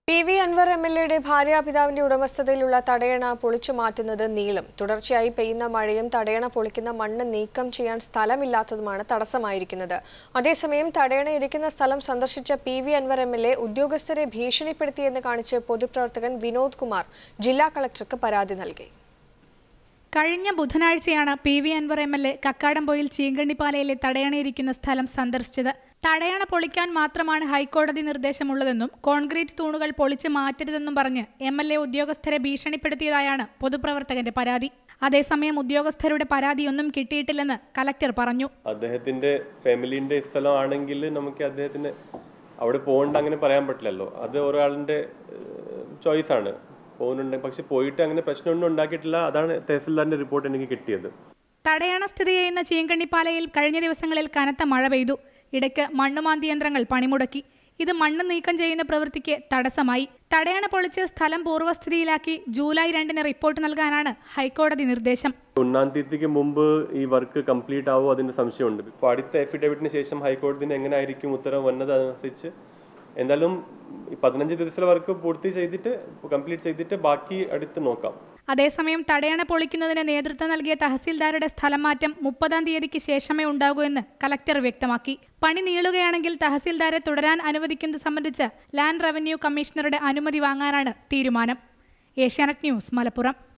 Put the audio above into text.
P V Anvar M L എയുടെ ഭാര്യാപിതാവിന്റെ ഉടമസ്ഥതയിലുള്ള തടയണ പൊളിച്ചു മാറ്റുന്നത് നീളും തുടർച്ചയായി പെയ്യുന്ന മഴയും തടയണ പൊളിക്കുന്ന മണ്ണ് നീക്കം ചെയ്യാൻ സ്ഥലമില്ലാത്തതുമാണ് തടസ്സമായിരിക്കുന്നത് അതേസമയം തടയണ ഇരിക്കുന്ന സ്ഥലം സന്ദർശിച്ച P V Anvar M L A ഉദ്യോഗസ്ഥരെ ഭീഷണിപ്പെടുത്തിയെന്ന് കാണിച്ച് പൊതുപ്രവർത്തകൻ വിനോദ് കുമാർ ജില്ലാ കളക്ടർക്ക് പരാതി നൽകി കഴിഞ്ഞ ബുധനാഴ്ചയാണ് P V Anvar M L A Kakkadampoyil ചീങ്കണ്ണിപ്പാലയിലെ തടയണയിരിക്കുന്ന സ്ഥലം സന്ദർശിച്ചത് തടയണ പൊളിക്കാൻ മാത്രമാണ് ഹൈക്കോടതി നിർദ്ദേശമുള്ളതെന്നും കോൺക്രീറ്റ് തൂണുകൾ പൊളിച്ച് മാറ്റരുതെന്നും പറഞ്ഞ് എം എൽ എ ഉദ്യോഗസ്ഥരെ ഭീഷണിപ്പെടുത്തിയതായാണ് പൊതുപ്രവർത്തകന്റെ പരാതി അതേസമയം ഉദ്യോഗസ്ഥരുടെ പരാതിയൊന്നും കിട്ടിയിട്ടില്ലെന്ന് കലക്ടർ പറഞ്ഞു അദ്ദേഹത്തിന്റെ ഫാമിലിന്റെ സ്ഥലമാണെങ്കിൽ നമുക്ക് അദ്ദേഹത്തിന് അവിടെ പോകണ്ട അങ്ങനെ പറയാൻ പറ്റില്ലല്ലോ അത് ഒരാളിന്റെ ചോയ്സ് ആണ് പോകുന്നുണ്ട് പക്ഷെ പോയിട്ട് അങ്ങനെ പ്രശ്നമൊന്നും ഉണ്ടാക്കിയിട്ടില്ല അതാണ് തഹസിൽദാറിന്റെ റിപ്പോർട്ട് എനിക്ക് കിട്ടിയത് തടയണ സ്ഥിതി ചെയ്യുന്ന ചീങ്കണ്ണിപ്പാലയിൽ കഴിഞ്ഞ ദിവസങ്ങളിൽ കനത്ത മഴ പെയ്തു ഇടയ്ക്ക് മണ്ണുമാന്തി യന്ത്രങ്ങൾ പണിമുടക്കി ഇത് മണ്ണ് നീക്കം ചെയ്യുന്ന പ്രവൃത്തിക്ക് തടസ്സമായി തടയണ പൊളിച്ച് സ്ഥലം പൂർവ്വസ്ഥിതിയിലാക്കി ജൂലൈ രണ്ടിന് റിപ്പോർട്ട് നൽകാനാണ് ഹൈക്കോടതി നിർദ്ദേശം ഒന്നാം തീയതിക്ക് മുമ്പ് ഈ വർക്ക് കംപ്ലീറ്റ് ആവുമോ അതിന്റെ സംശയമുണ്ട് ഇപ്പോൾ അടുത്ത എഫിഡേവിറ്റിന് ശേഷം ഹൈക്കോടതിന് എങ്ങനെ ആയിരിക്കും ഉത്തരവ് വന്നത് അതനുസരിച്ച് എന്തായാലും ഈ പതിനഞ്ച് ദിവസത്തിലെ വർക്ക് പൂർത്തി ചെയ്തിട്ട് കംപ്ലീറ്റ് ചെയ്തിട്ട് ബാക്കി അടുത്ത് നോക്കാം അതേസമയം തടയണ പൊളിക്കുന്നതിന് നേതൃത്വം നൽകിയ തഹസീൽദാരുടെ സ്ഥലം മാറ്റം മുപ്പതാം തീയതിക്ക് ശേഷമേ ഉണ്ടാകൂ എന്ന് കലക്ടർ വ്യക്തമാക്കി പണി നീളുകയാണെങ്കിൽ തഹസീൽദാരെ തുടരാൻ അനുവദിക്കുന്നത് സംബന്ധിച്ച് ലാൻഡ് റവന്യൂ കമ്മീഷണറുടെ അനുമതി വാങ്ങാനാണ് തീരുമാനം ഏഷ്യാനെറ്റ് ന്യൂസ് മലപ്പുറം